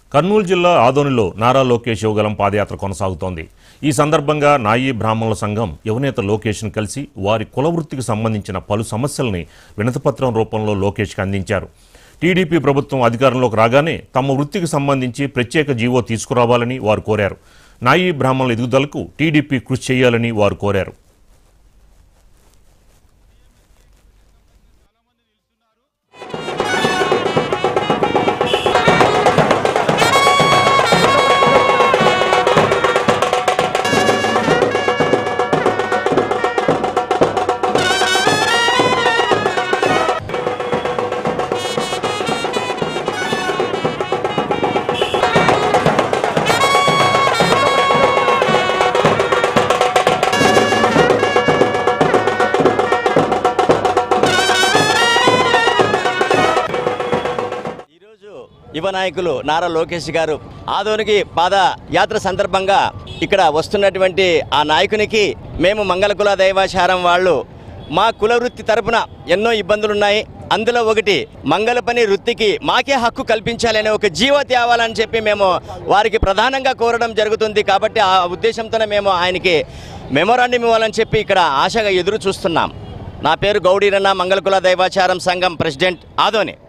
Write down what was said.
కర్నూలు జిల్లా ఆదోనిలో నారా లోకేష్ యువగలం పాదయాత్ర కొనసాగుతోంది ఈ సందర్భంగా నాయీ బ్రాహ్మణుల సంఘం యువనేత లోకేష్ను కలిసి వారి కుల వృత్తికి సంబంధించిన పలు సమస్యల్ని వినతిపత్రం రూపంలో లోకేష్కి అందించారు టీడీపీ ప్రభుత్వం అధికారంలోకి రాగానే తమ వృత్తికి సంబంధించి ప్రత్యేక జీవో తీసుకురావాలని వారు కోరారు నాయీ బ్రాహ్మణుల ఎదుగుదలకు టీడీపీ కృషి చేయాలని వారు కోరారు ఈరోజు యువ నాయకులు నారా లోకేష్ గారు ఆదోనికి పాద యాత్ర సందర్భంగా ఇక్కడ వస్తున్నటువంటి ఆ నాయకునికి మేము మంగళ కుల దైవాచారం వాళ్ళు మా కుల వృత్తి తరపున ఎన్నో ఇబ్బందులు ఉన్నాయి అందులో ఒకటి మంగళ పని వృత్తికి మాకే హక్కు కల్పించాలనే ఒక జీవ తేవాలని చెప్పి మేము వారికి ప్రధానంగా కోరడం జరుగుతుంది కాబట్టి ఆ ఉద్దేశంతోనే మేము ఆయనకి మెమోరాండం ఇవ్వాలని చెప్పి ఇక్కడ ఆశగా ఎదురు చూస్తున్నాం నా పేరు గౌడీరన్న మంగళకుల దైవాచారం సంఘం ప్రెసిడెంట్ ఆదోని